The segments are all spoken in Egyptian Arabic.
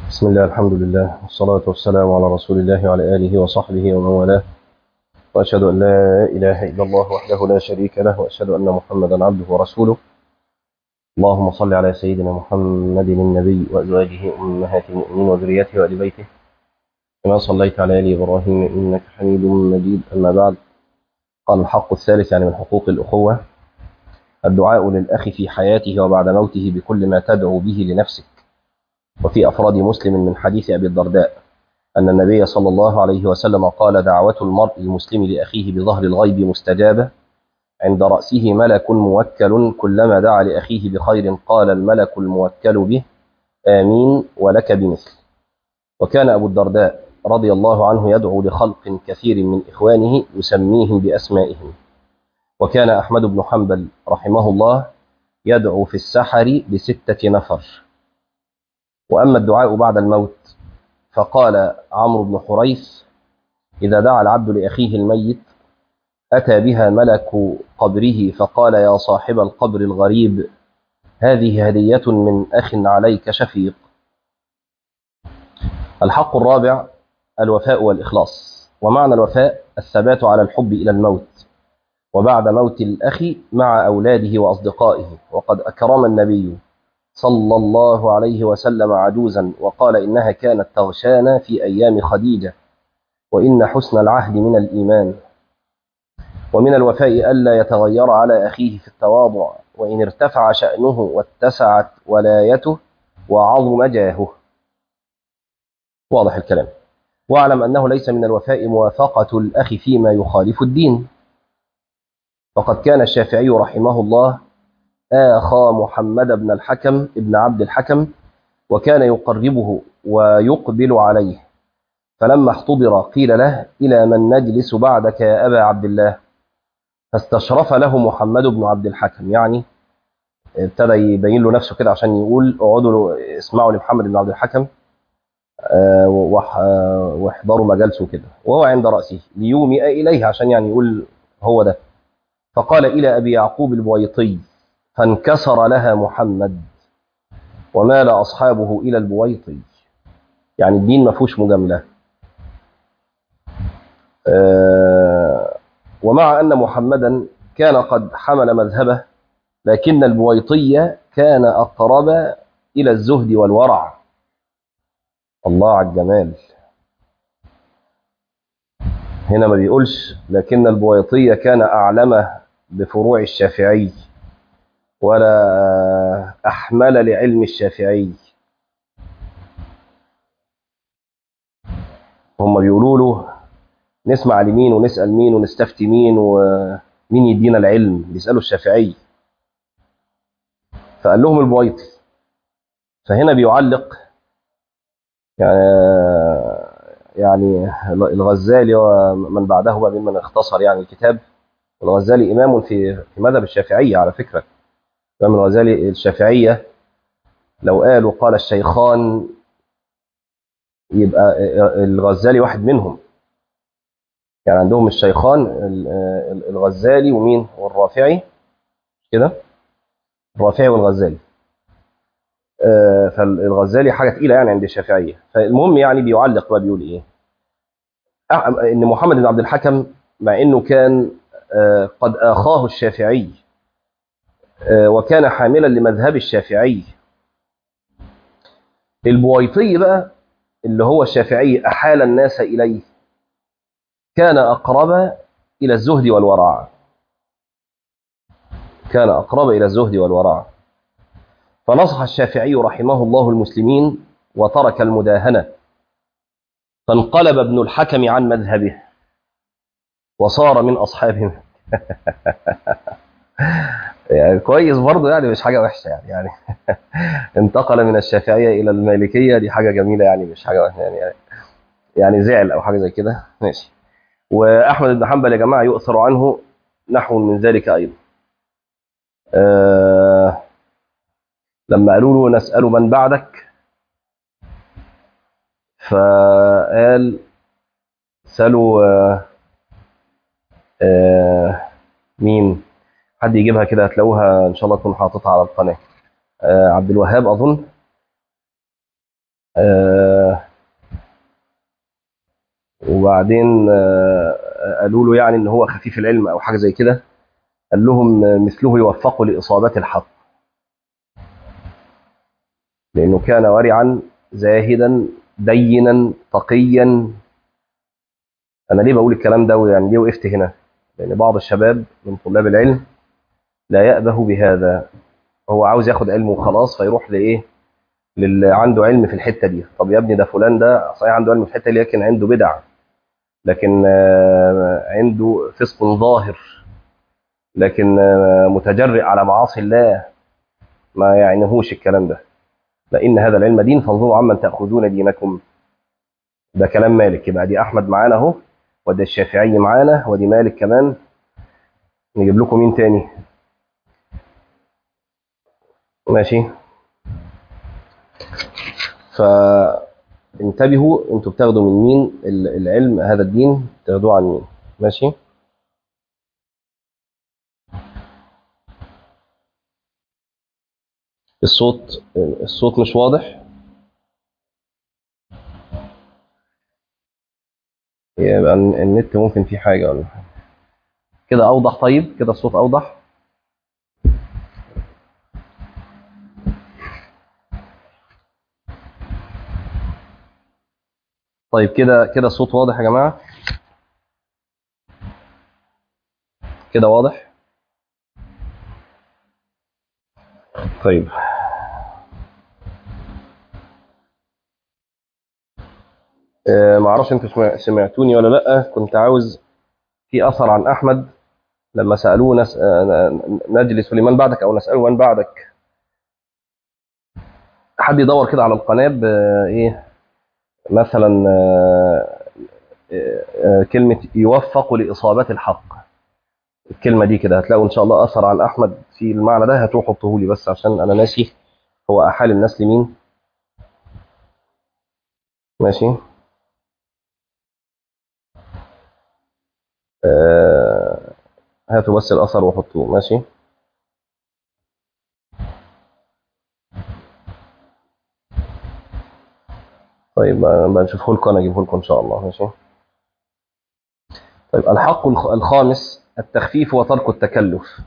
بسم الله الحمد لله والصلاة والسلام على رسول الله وعلى آله وصحبه ومن والاه وأشهد أن لا إله إلا الله وحده لا شريك له وأشهد أن محمدا عبده ورسوله اللهم صل على سيدنا محمد النبي وأزواجه أمهات المؤمنين وذريته وآل بيته كما صليت على آل إبراهيم إنك حميد مجيد أما بعد قال الحق الثالث يعني من حقوق الأخوة الدعاء للأخ في حياته وبعد موته بكل ما تدعو به لنفسك وفي أفراد مسلم من حديث أبي الدرداء أن النبي صلى الله عليه وسلم قال دعوة المرء المسلم لأخيه بظهر الغيب مستجابة عند رأسه ملك موكل كلما دعا لأخيه بخير قال الملك الموكل به آمين ولك بمثل وكان أبو الدرداء رضي الله عنه يدعو لخلق كثير من إخوانه يسميهم بأسمائهم وكان أحمد بن حنبل رحمه الله يدعو في السحر بستة نفر وأما الدعاء بعد الموت فقال عمرو بن حريث إذا دعا العبد لأخيه الميت أتى بها ملك قبره فقال يا صاحب القبر الغريب هذه هدية من أخ عليك شفيق الحق الرابع الوفاء والإخلاص ومعنى الوفاء الثبات على الحب إلى الموت وبعد موت الأخ مع أولاده وأصدقائه وقد أكرم النبي صلى الله عليه وسلم عجوزا وقال إنها كانت تغشانا في أيام خديجة وإن حسن العهد من الإيمان ومن الوفاء ألا يتغير على أخيه في التواضع وإن ارتفع شأنه واتسعت ولايته وعظم جاهه واضح الكلام واعلم أنه ليس من الوفاء موافقة الأخ فيما يخالف الدين فقد كان الشافعي رحمه الله آخى محمد بن الحكم ابن عبد الحكم وكان يقربه ويقبل عليه فلما احتضر قيل له إلى من نجلس بعدك يا أبا عبد الله فاستشرف له محمد بن عبد الحكم يعني ابتدى يبين له نفسه كده عشان يقول اقعدوا اسمعوا لمحمد بن عبد الحكم واحضروا مجالسه كده وهو عند رأسه ليومئ إليه عشان يعني يقول هو ده فقال إلى أبي يعقوب البويطي فانكسر لها محمد ومال أصحابه إلى البويطي يعني الدين ما فيهوش مجاملة أه ومع أن محمدا كان قد حمل مذهبه لكن البويطي كان أقرب إلى الزهد والورع الله على الجمال هنا ما بيقولش لكن البويطي كان أعلم بفروع الشافعي ولا أحمل لعلم الشافعي هم بيقولوا له نسمع لمين ونسأل مين ونستفتي مين ومين يدينا العلم بيسألوا الشافعي فقال لهم البويطي فهنا بيعلق يعني يعني الغزالي ومن بعده بقى ممن اختصر يعني الكتاب الغزالي إمام في في مذهب الشافعية على فكرة الإمام الغزالي الشافعية لو قالوا قال الشيخان يبقى الغزالي واحد منهم يعني عندهم الشيخان الغزالي ومين والرافعي كده الرافعي والغزالي فالغزالي حاجة تقيلة يعني عند الشافعية فالمهم يعني بيعلق بقى بيقول ايه ان محمد بن عبد الحكم مع انه كان قد آخاه الشافعي وكان حاملا لمذهب الشافعي البويطي بقى اللي هو الشافعي أحال الناس إليه كان أقرب إلى الزهد والورع كان أقرب إلى الزهد والورع فنصح الشافعي رحمه الله المسلمين وترك المداهنة فانقلب ابن الحكم عن مذهبه وصار من أصحابه يعني كويس برضه يعني مش حاجة وحشة يعني يعني انتقل من الشافعية إلى المالكية دي حاجة جميلة يعني مش حاجة وحشة يعني يعني زعل أو حاجة زي كده ماشي وأحمد بن حنبل يا جماعة يؤثر عنه نحو من ذلك أيضا آه لما قالوا له نسأل من بعدك فقال سألوا آه آه مين حد يجيبها كده هتلاقوها ان شاء الله تكون حاططها على القناه آه عبد الوهاب اظن آه وبعدين آه قالوا له يعني ان هو خفيف العلم او حاجه زي كده قال لهم مثله يوفق لاصابه الحق لانه كان ورعا زاهدا دينا تقيا انا ليه بقول الكلام ده ويعني ليه وقفت هنا لان بعض الشباب من طلاب العلم لا يأبه بهذا هو عاوز ياخد علم وخلاص فيروح لايه للي عنده علم في الحته دي طب يا ابني ده فلان ده صحيح عنده علم في الحته دي لكن عنده بدع لكن آه عنده فسق ظاهر لكن آه متجرئ على معاصي الله ما يعنيهوش الكلام ده لان هذا العلم دين فانظروا عمن تاخذون دينكم ده كلام مالك يبقى دي احمد معانا اهو وده الشافعي معانا ودي مالك كمان نجيب لكم مين تاني ماشي فانتبهوا انتوا بتاخدوا من مين العلم هذا الدين تاخدوه عن مين ماشي الصوت الصوت مش واضح يبقى النت ممكن فيه حاجة ولا حاجة كده أوضح طيب كده الصوت أوضح طيب كده كده الصوت واضح يا جماعة كده واضح طيب آه ما اعرفش انتوا سمعتوني ولا لا كنت عاوز في اثر عن احمد لما سالوه نس... آه نجلس لمن بعدك او نساله من بعدك حد يدور كده على القناه بايه مثلا كلمة يوفق لإصابة الحق الكلمة دي كده هتلاقوا إن شاء الله أثر عن أحمد في المعنى ده هتروحوا حطوه لي بس عشان أنا ناسي هو أحال الناس لمين ماشي آه هاتوا بس الأثر وحطوه ماشي طيب بنشوفه لكم انا اجيبه لكم ان شاء الله ماشي طيب الحق الخامس التخفيف وترك التكلف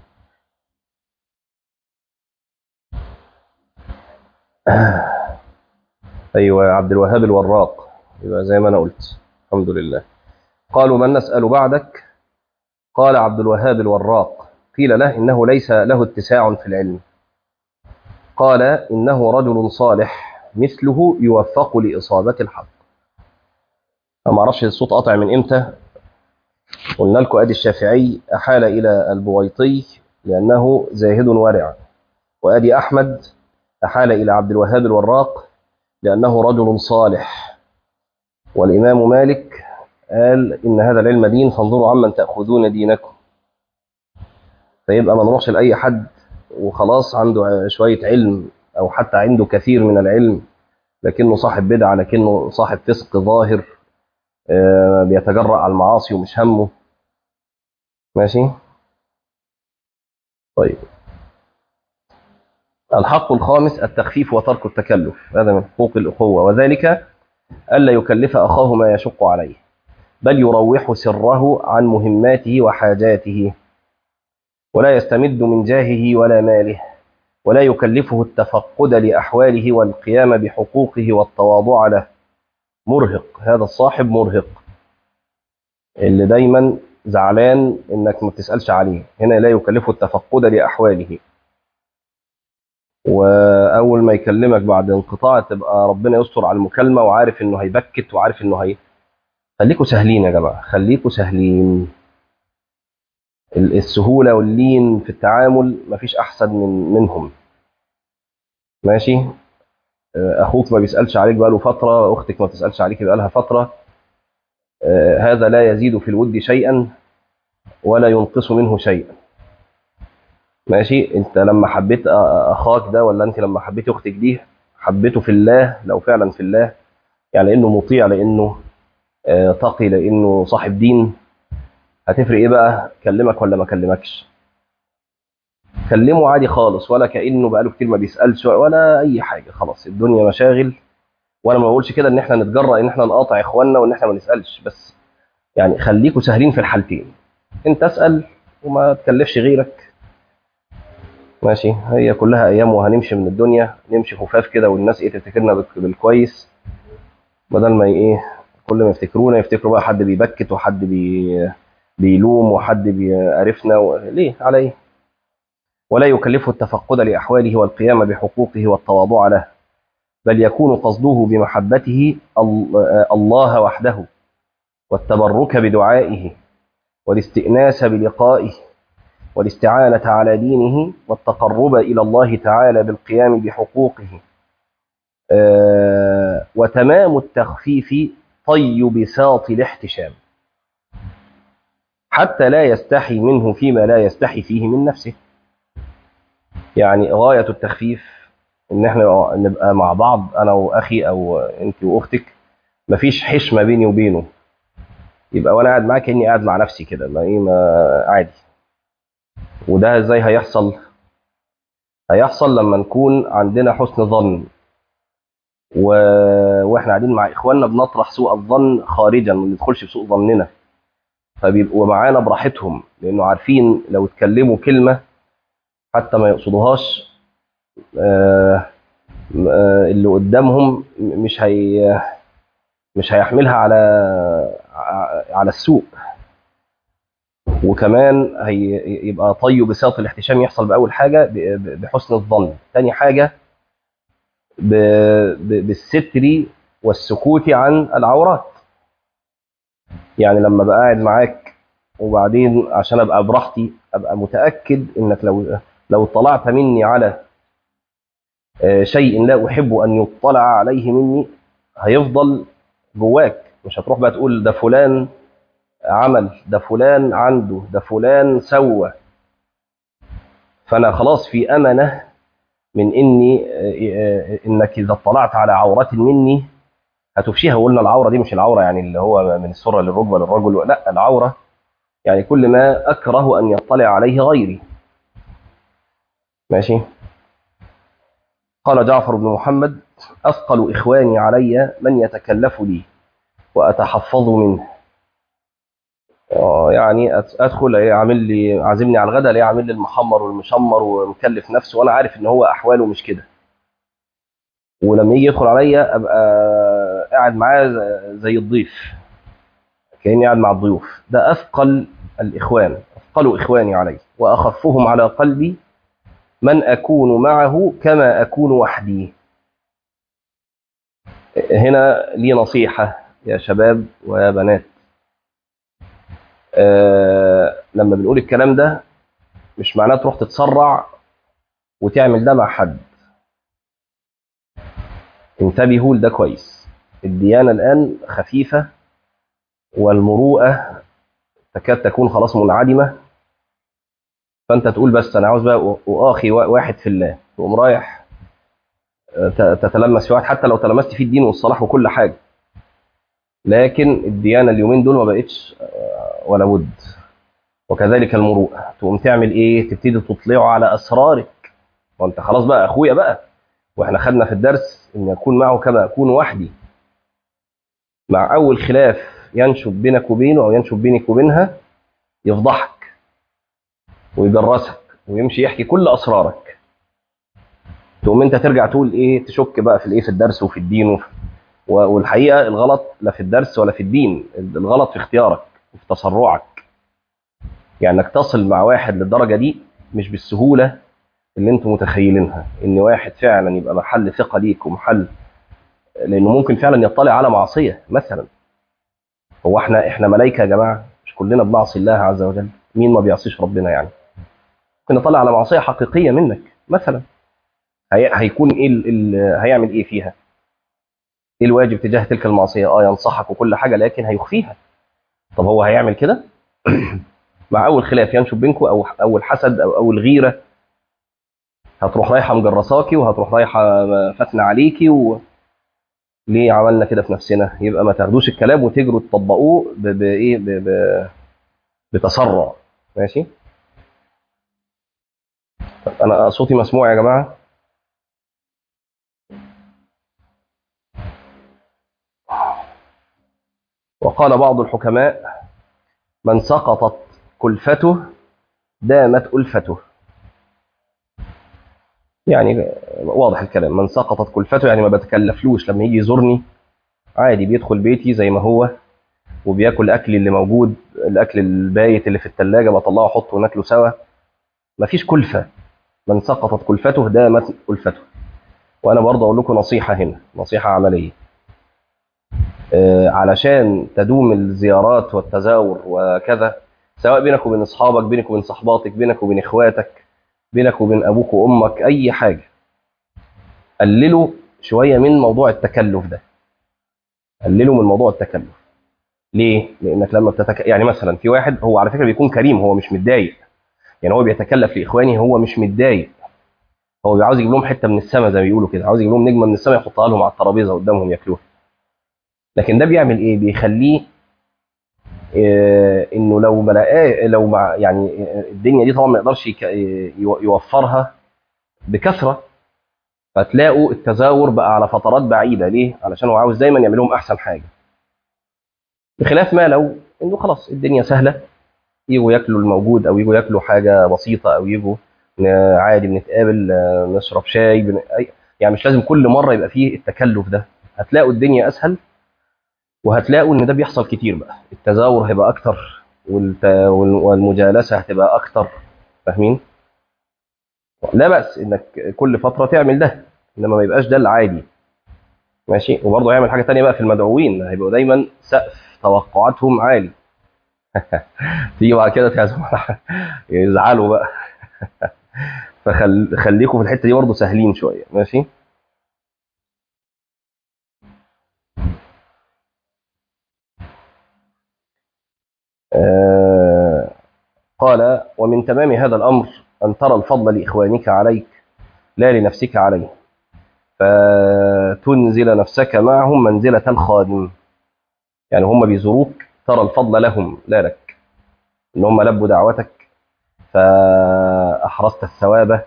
ايوه عبد الوهاب الوراق يبقى زي ما انا قلت الحمد لله قالوا من نسال بعدك قال عبد الوهاب الوراق قيل له انه ليس له اتساع في العلم قال انه رجل صالح مثله يوفق لإصابة الحق ما اعرفش الصوت قاطع من امتى قلنا لكم ادي الشافعي احال الى البويطي لانه زاهد ورع وادي احمد احال الى عبد الوهاب الوراق لانه رجل صالح والامام مالك قال ان هذا العلم دين فانظروا عمن تاخذون دينكم فيبقى ما نروحش لاي حد وخلاص عنده شويه علم او حتى عنده كثير من العلم لكنه صاحب بدعه لكنه صاحب فسق ظاهر بيتجرأ على المعاصي ومش همه ماشي طيب الحق الخامس التخفيف وترك التكلف هذا من حقوق الأخوة وذلك ألا يكلف أخاه ما يشق عليه بل يروح سره عن مهماته وحاجاته ولا يستمد من جاهه ولا ماله ولا يكلفه التفقد لأحواله والقيام بحقوقه والتواضع له مرهق هذا الصاحب مرهق اللي دايما زعلان انك ما بتسألش عليه هنا لا يكلفه التفقد لأحواله وأول ما يكلمك بعد انقطاع تبقى ربنا يستر على المكالمة وعارف انه هيبكت وعارف انه هي خليكوا سهلين يا جماعة خليكوا سهلين السهولة واللين في التعامل مفيش أحسن من منهم ماشي أخوك ما بيسألش عليك بقاله فترة أختك ما بتسألش عليك بقالها فترة هذا لا يزيد في الود شيئا ولا ينقص منه شيئا ماشي انت لما حبيت اخاك ده ولا انت لما حبيت اختك دي حبيته في الله لو فعلا في الله يعني لانه مطيع لانه تقي لانه صاحب دين هتفرق ايه بقى كلمك ولا ما كلمكش كلمه عادي خالص ولا كانه بقاله كتير ما بيسالش ولا اي حاجه خلاص الدنيا مشاغل وانا ما بقولش كده ان احنا نتجرأ ان احنا نقاطع اخواننا وان احنا ما نسالش بس يعني خليكوا سهلين في الحالتين انت اسال وما تكلفش غيرك ماشي هي كلها ايام وهنمشي من الدنيا نمشي خفاف كده والناس ايه تفتكرنا بالك- بالكويس بدل ما ايه كل ما يفتكرونا يفتكروا بقى حد بيبكت وحد بي بيلوم وحد بيعرفنا و... ليه على ايه ولا يكلفه التفقد لاحواله والقيام بحقوقه والتواضع له بل يكون قصده بمحبته ال- الله وحده والتبرك بدعائه والاستئناس بلقائه والاستعانة على دينه والتقرب إلى الله تعالى بالقيام بحقوقه آه، وتمام التخفيف طي بساط الاحتشام حتى لا يستحي منه فيما لا يستحي فيه من نفسه يعني غاية التخفيف ان احنا نبقى مع بعض انا واخي او انت واختك مفيش حشمة بيني وبينه يبقى وانا قاعد معاه كاني قاعد مع نفسي كده ما ايه ما عادي وده ازاي هيحصل هيحصل لما نكون عندنا حسن ظن و... واحنا قاعدين مع اخواننا بنطرح سوء الظن خارجا ما ندخلش بسوء ظننا فبيبقوا معانا براحتهم لانه عارفين لو اتكلموا كلمه حتى ما يقصدوهاش آه، آه، اللي قدامهم مش هي مش هيحملها على على السوء وكمان هي يبقى طي بساط الاحتشام يحصل باول حاجه ب- ب- بحسن الظن تاني حاجه ب- ب- بالستر والسكوت عن العورات يعني لما ابقى قاعد معاك وبعدين عشان ابقى براحتي ابقى متاكد انك لو لو اطلعت مني على آه، شيء لا احب ان يطلع عليه مني هيفضل جواك مش هتروح بقى تقول ده فلان عمل ده فلان عنده ده فلان سوى فانا خلاص في امنه من اني آه، آه، انك اذا اطلعت على عوره مني هتفشيها وقلنا العوره دي مش العوره يعني اللي هو من السره للركبه للرجل لا العوره يعني كل ما اكره ان يطلع عليه غيري ماشي قال جعفر بن محمد اثقل اخواني علي من يتكلف لي واتحفظ منه آه، يعني أت- ادخل ايه عامل لي عازمني على الغداء ليه عامل لي المحمر والمشمر ومكلف نفسه وانا عارف ان هو احواله مش كده ولما يجي يدخل عليا ابقى قاعد معاه ز- زي الضيف كاني قاعد مع الضيوف ده اثقل الاخوان اثقل اخواني علي واخفهم على قلبي من اكون معه كما اكون وحدي هنا لي نصيحه يا شباب ويا بنات آه لما بنقول الكلام ده مش معناه تروح تتسرع وتعمل ده مع حد انتبهوا لده كويس الديانة الآن خفيفة والمروءة تكاد تكون خلاص منعدمة فأنت تقول بس أنا عاوز بقى أخي واحد في الله تقوم رايح آه، ت- تتلمس في واحد حتى لو تلمست فيه الدين والصلاح وكل حاجة لكن الديانة اليومين دول ما بقتش آه، ولا بد وكذلك المروءة تقوم تعمل إيه تبتدي تطلعه على أسرارك وأنت خلاص بقى أخويا بقى واحنا خدنا في الدرس ان يكون معه كما اكون وحدي مع اول خلاف ينشب بينك وبينه او ينشب بينك وبينها يفضحك ويجرسك ويمشي يحكي كل اسرارك تقوم انت ترجع تقول ايه تشك بقى في الايه في الدرس وفي الدين وفي و- والحقيقه الغلط لا في الدرس ولا في الدين الغلط في اختيارك وفي تسرعك يعني انك تصل مع واحد للدرجه دي مش بالسهوله اللي انتم متخيلينها ان واحد فعلا يبقى محل ثقه ليك ومحل لانه ممكن فعلا يطلع على معصيه مثلا هو احنا احنا ملائكه يا جماعه مش كلنا بنعصي الله عز وجل مين ما بيعصيش ربنا يعني ممكن يطلع على معصيه حقيقيه منك مثلا هي هيكون ايه ال ال هيعمل ايه فيها ايه الواجب تجاه تلك المعصيه اه ينصحك وكل حاجه لكن هيخفيها طب هو هيعمل كده مع اول خلاف ينشب بينكم او اول حسد او اول غيره هتروح رايحه مجرساكي وهتروح رايحه فتنه عليكي و... ليه عملنا كده في نفسنا يبقى ما تاخدوش الكلام وتجروا تطبقوه ب- بايه ب... ب... بتسرع ماشي طب انا صوتي مسموع يا جماعه وقال بعض الحكماء من سقطت كلفته دامت ألفته يعني واضح الكلام من سقطت كلفته يعني ما بتكلفلوش لما يجي يزورني عادي بيدخل بيتي زي ما هو وبياكل اكلي اللي موجود الاكل البايت اللي في الثلاجه بطلعه احطه وناكله سوا مفيش كلفه من سقطت كلفته دامت كلفته وانا برضه اقول لكم نصيحه هنا نصيحه عمليه آه علشان تدوم الزيارات والتزاور وكذا سواء بينك وبين اصحابك بينك وبين صحباتك بينك وبين اخواتك بينك وبين ابوك وامك اي حاجه قللوا شويه من موضوع التكلف ده قللوا من موضوع التكلف ليه لانك لما بتتك... يعني مثلا في واحد هو على فكره بيكون كريم هو مش متضايق يعني هو بيتكلف لاخواني هو مش متضايق هو عاوز يجيب لهم حته من السماء زي ما بيقولوا كده عاوز يجيب لهم نجمه من السماء يحطها لهم على الترابيزه قدامهم ياكلوها لكن ده بيعمل ايه بيخليه إيه انه لو ما لقاه لو مع يعني الدنيا دي طبعا ما يقدرش يك... يوفرها بكثره فتلاقوا التزاور بقى على فترات بعيده ليه علشان هو عاوز دايما يعمل لهم احسن حاجه بخلاف ما لو انه خلاص الدنيا سهله يجوا ياكلوا الموجود او يجوا ياكلوا حاجه بسيطه او يجوا عادي بنتقابل نشرب شاي بن... يعني مش لازم كل مره يبقى فيه التكلف ده هتلاقوا الدنيا اسهل وهتلاقوا ان ده بيحصل كتير بقى التزاور هيبقى اكتر والت... والمجالسه هتبقى اكتر فاهمين لا بأس انك كل فتره تعمل ده انما ما يبقاش ده العادي ماشي وبرضه يعمل حاجه تانية بقى في المدعوين هيبقوا دايما سقف توقعاتهم عالي تيجي بعد كده تعزم يزعلوا بقى فخليكم في الحته دي برضه سهلين شويه ماشي آه قال ومن تمام هذا الامر ان ترى الفضل لاخوانك عليك لا لنفسك عليه فتنزل نفسك معهم منزله الخادم يعني هم بيزوروك ترى الفضل لهم لا لك ان هم لبوا دعوتك فاحرزت الثواب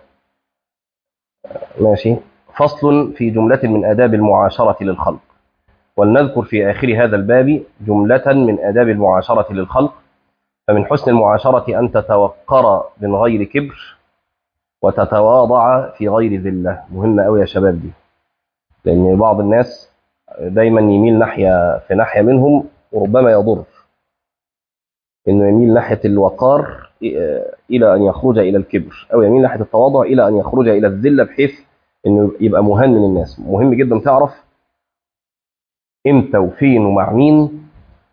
ماشي فصل في جملة من آداب المعاشرة للخلق ولنذكر في آخر هذا الباب جملة من آداب المعاشرة للخلق فمن حسن المعاشرة أن تتوقر من غير كبر وتتواضع في غير ذلة مهمة أوي يا شباب دي لأن بعض الناس دايما يميل ناحية في ناحية منهم وربما يضر انه يميل ناحيه الوقار الى ان يخرج الى الكبر او يميل ناحيه التواضع الى ان يخرج الى الذله بحيث انه يبقى مهان من الناس مهم جدا تعرف امتى وفين ومع مين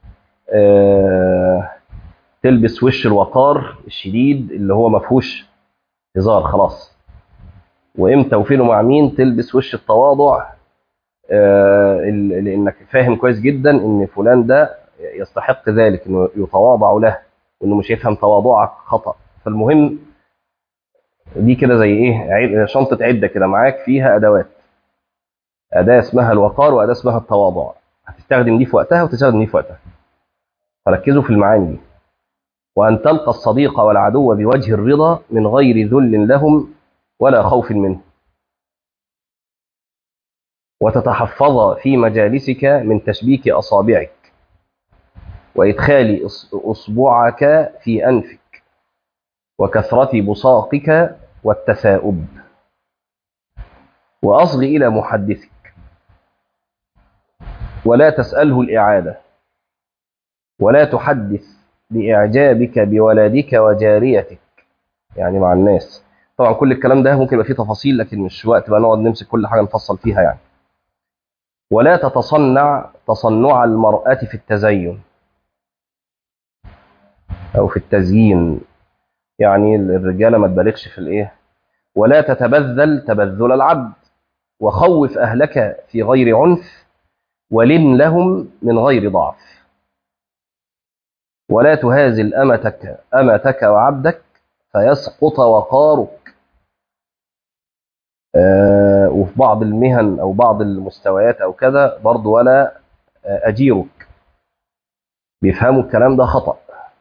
آه تلبس وش الوقار الشديد اللي هو ما فيهوش هزار خلاص وامتى وفين ومع مين تلبس وش التواضع آه لانك فاهم كويس جدا ان فلان ده يستحق ذلك انه يتواضع له وانه مش يفهم تواضعك خطا فالمهم دي كده زي ايه شنطه عده كده معاك فيها ادوات اداه اسمها الوقار واداه اسمها التواضع هتستخدم دي في وقتها وتستخدم دي في وقتها فركزوا في المعاني دي وان تلقى الصديق والعدو بوجه الرضا من غير ذل لهم ولا خوف منه وتتحفظ في مجالسك من تشبيك اصابعك وإدخال أصبعك في أنفك وكثرة بصاقك والتثاؤب وأصغ إلى محدثك ولا تسأله الإعادة ولا تحدث بإعجابك بولدك وجاريتك يعني مع الناس طبعا كل الكلام ده ممكن يبقى فيه تفاصيل لكن مش وقت بقى نقعد نمسك كل حاجة نفصل فيها يعني ولا تتصنع تصنع المرأة في التزين او في التزيين يعني الرجاله ما تبالغش في الايه ولا تتبذل تبذل العبد وخوف اهلك في غير عنف ولن لهم من غير ضعف ولا تهازل امتك امتك وعبدك فيسقط وقارك آه وفي بعض المهن او بعض المستويات او كذا برضه ولا آه اجيرك بيفهموا الكلام ده خطأ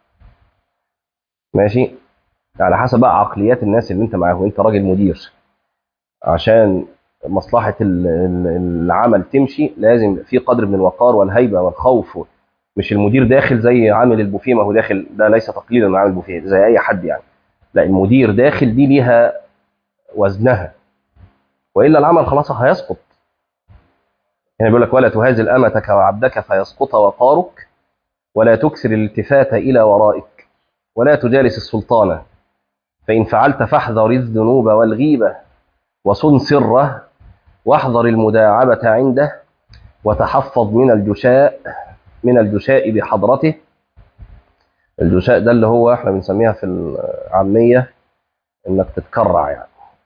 ماشي على حسب بقى عقليات الناس اللي انت معاهم انت راجل مدير عشان مصلحة العمل تمشي لازم في قدر من الوقار والهيبة والخوف مش المدير داخل زي عامل البوفيه ما هو داخل ده ليس تقليلا من عامل البوفيه زي اي حد يعني لا المدير داخل دي ليها وزنها والا العمل خلاص هيسقط يعني بيقول لك ولا تهازل امتك وعبدك فيسقط وقارك ولا تكثر الالتفات الى ورائك ولا تجالس السلطان فان فعلت فاحذر الذنوب والغيبه وصن سره واحذر المداعبه عنده وتحفظ من الجشاء من الجشاء بحضرته الجشاء ده اللي هو احنا بنسميها في العاميه انك تتكرع يعني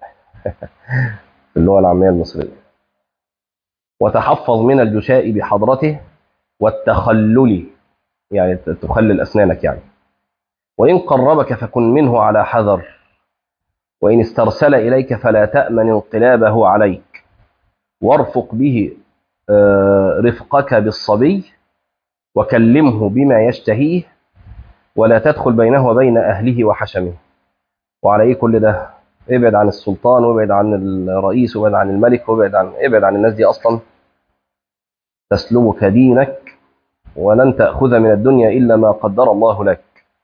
في اللغه العاميه المصريه وتحفظ من الجشاء بحضرته والتخلل يعني تخلل اسنانك يعني وان قربك فكن منه على حذر وان استرسل اليك فلا تامن انقلابه عليك وارفق به رفقك بالصبي وكلمه بما يشتهيه ولا تدخل بينه وبين أهله وحشمه وعلى إيه كل ده ابعد عن السلطان وابعد عن الرئيس وابعد عن الملك وابعد عن ابعد عن الناس دي أصلا تسلبك دينك ولن تأخذ من الدنيا إلا ما قدر الله لك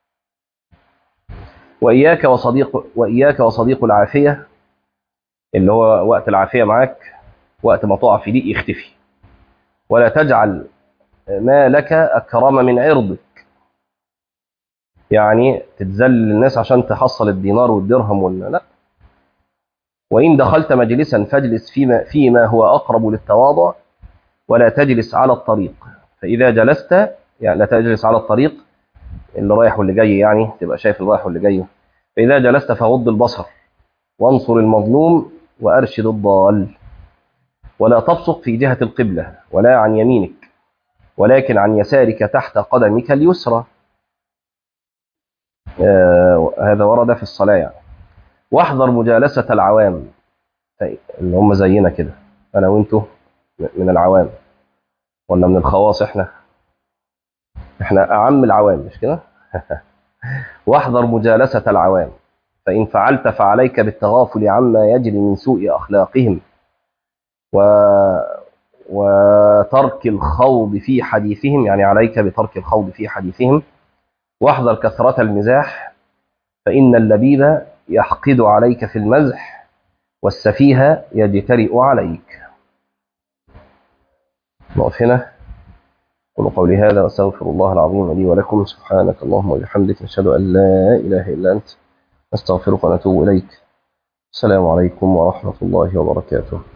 وإياك وصديق وإياك وصديق العافية اللي هو وقت العافية معاك وقت ما تقع في ضيق يختفي ولا تجعل ما لك أكرم من عرضك يعني تتذلل الناس عشان تحصل الدينار والدرهم ولا لا وإن دخلت مجلسا فاجلس فيما, فيما هو أقرب للتواضع ولا تجلس على الطريق فإذا جلست يعني لا تجلس على الطريق اللي رايح واللي جاي يعني تبقى شايف اللي رايح واللي جاي فإذا جلست فغض البصر وانصر المظلوم وأرشد الضال ولا تبصق في جهة القبلة ولا عن يمينك ولكن عن يسارك تحت قدمك اليسرى آه هذا ورد في الصلاة يعني واحذر مجالسة العوام اللي هم زينا كده أنا وأنتوا من العوام ولا من الخواص إحنا إحنا أعم العوام مش كده واحذر مجالسة العوام فإن فعلت فعليك بالتغافل عما يجري من سوء أخلاقهم و وترك الخوض في حديثهم يعني عليك بترك الخوض في حديثهم واحذر كثرة المزاح فإن اللبيب يحقد عليك في المزح والسفيه يجترئ عليك نقف هنا قل قولي هذا واستغفر الله العظيم لي ولكم سبحانك اللهم وبحمدك نشهد أن لا إله إلا أنت نستغفرك ونتوب إليك السلام عليكم ورحمة الله وبركاته